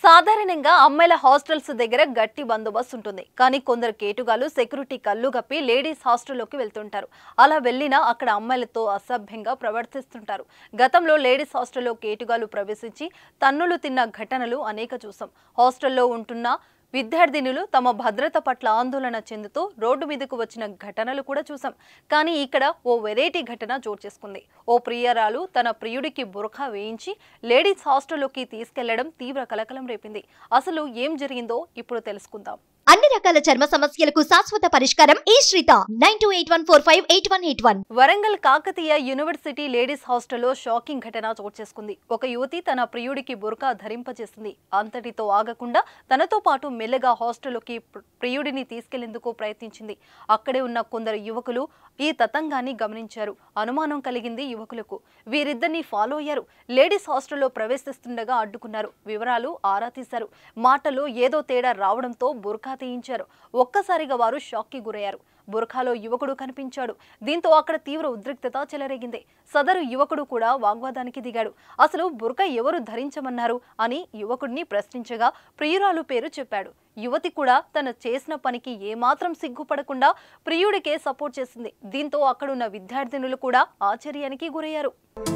సాధారణంగా అమ్మాయిల హాస్టల్స్ దగ్గర గట్టి బందోబస్తు ఉంటుంది కానీ కొందరు కేటుగాలు సెక్యూరిటీ కళ్ళు కప్పి లేడీస్ హాస్టల్లోకి వెళ్తుంటారు అలా వెళ్ళినా అక్కడ అమ్మాయిలతో అసభ్యంగా ప్రవర్తిస్తుంటారు గతంలో లేడీస్ హాస్టల్లో కేటుగాలు ప్రవేశించి తన్నులు తిన్న ఘటనలు అనేక చూసాం హాస్టల్లో ఉంటున్న విద్యార్థినులు తమ భద్రత పట్ల ఆందోళన చెందుతూ రోడ్డు మీదకు వచ్చిన ఘటనలు కూడా చూసాం కానీ ఇక్కడ ఓ వెరైటీ ఘటన చోటు చేసుకుంది ఓ ప్రియురాలు తన ప్రియుడికి బురఖా వేయించి లేడీస్ హాస్టల్లోకి తీసుకెళ్లడం తీవ్ర కలకలం రేపింది అసలు ఏం జరిగిందో ఇప్పుడు తెలుసుకుందాం అన్ని రకాల చర్మ సమస్యలకు శాశ్వత పరిష్కారం ఈ Sritha nine two eight one four five eight one eight one Warangal Kakatiya university ladies హాస్టల్లో షాకింగ్ ఘటన చోటు చేసుకుంది ఒక యువతి తన ప్రియుడికి బురకా ధరింపజేసింది అంతటితో ఆగకుండా తనతో పాటు మెల్లగా హాస్టల్లోకి ప్ర- ప్రియుడిని తీసుకెళ్లేందుకు ప్రయత్నించింది అక్కడే ఉన్న కొందరు యువకులు ఈ తతంగాన్ని గమనించారు అనుమానం కలిగింది యువకులకు వీరిద్దరిని ఫాలో అయ్యారు లేడీస్ హాస్టల్లో ప్రవేశిస్తుండగా అడ్డుకున్నారు వివరాలు ఆరా తీశారు మాటలో ఏదో తేడా రావడంతో బురకా తీయించారు ఒక్కసారిగా వారు షాక్కి గురయ్యారు బురఖాలో యువకుడు కనిపించాడు దీంతో అక్కడ తీవ్ర ఉద్రిక్తత చెలరేగింది సదరు యువకుడు కూడా వాగ్వాదానికి దిగాడు అసలు బురక ఎవరు ధరించమన్నారు అని యువకుడిని ప్రశ్నించగా ప్రియురాలు పేరు చెప్పాడు యువతి కూడా తన చేసిన పనికి ఏమాత్రం సిగ్గుపడకుండా ప్రియుడికే సపోర్ట్ చేసింది దీంతో అక్కడున్న విద్యార్థినులు కూడా ఆశ్చర్యానికి గురయ్యారు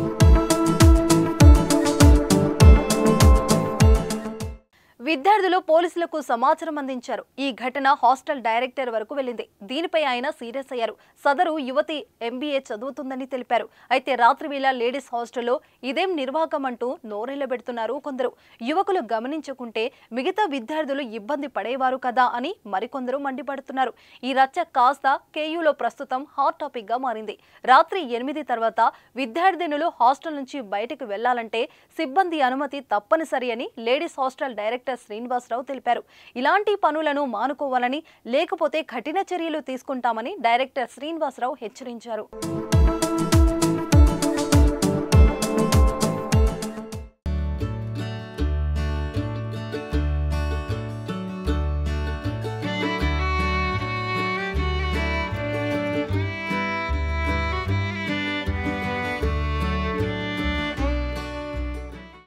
విద్యార్థులు పోలీసులకు సమాచారం అందించారు ఈ ఘటన హాస్టల్ డైరెక్టర్ వరకు వెళ్ళింది దీనిపై ఆయన సీరియస్ అయ్యారు సదరు యువతి ఎంబీఏ చదువుతుందని తెలిపారు అయితే రాత్రి వేళ లేడీస్ హాస్టల్లో ఇదేం నిర్వాహకం అంటూ నోరెళ్లబెడుతున్నారు కొందరు యువకులు గమనించుకుంటే మిగతా విద్యార్థులు ఇబ్బంది పడేవారు కదా అని మరికొందరు మండిపడుతున్నారు ఈ రచ్చ కాస్త కేయూలో ప్రస్తుతం హాట్ టాపిక్ గా మారింది రాత్రి ఎనిమిది తర్వాత విద్యార్థినులు హాస్టల్ నుంచి బయటకు వెళ్లాలంటే సిబ్బంది అనుమతి తప్పనిసరి అని లేడీస్ హాస్టల్ డైరెక్టర్ శ్రీనివాసరావు తెలిపారు ఇలాంటి పనులను మానుకోవాలని లేకపోతే కఠిన చర్యలు తీసుకుంటామని డైరెక్టర్ శ్రీనివాసరావు హెచ్చరించారు